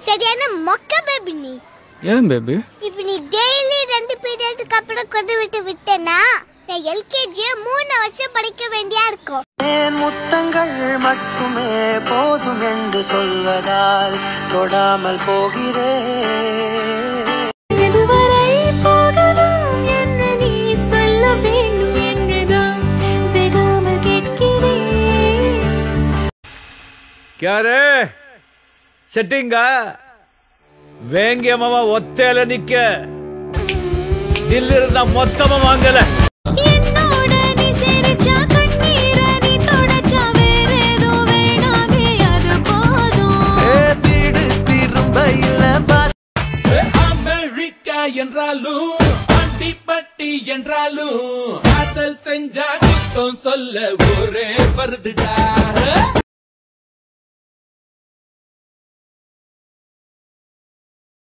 சரியான மொக்க பேபி நீ ஏன் பேபி இப்ப நீ டெய்லி ரெண்டு பீரியடுக்கு அப்புறம் கொண்டு விட்டு விட்டேனா நான் எல்கேஜி மூணு வருஷம் படிக்க வேண்டியா இருக்கும் என் முத்தங்கள் மட்டுமே போதும் என்று சொல்வதால் தொடாமல் போகிறேன் எதுவரை போகலாம் என்று நீ சொல்ல வேண்டும் என்றுதான் விடாமல் கேட்கிறேன் ಕ್ಯಾರೆ ಸೆಟ್ಟಿಂಗ வேங்கியமாவா ஒத்தையில நிக்க தில்லிருந்த மொத்தமா வாங்கல என்னோட நீ சிரிச்சா கண்ணீர நீ தொடச்சா வேற ஏதோ வேணாமே அது போதும் வீடு திரும்ப இல்ல பாஸ் அமெரிக்கா என்றாலும் அண்டிப்பட்டி என்றாலும் காதல் செஞ்சா குத்தம் சொல்ல ஒரே வருதுடா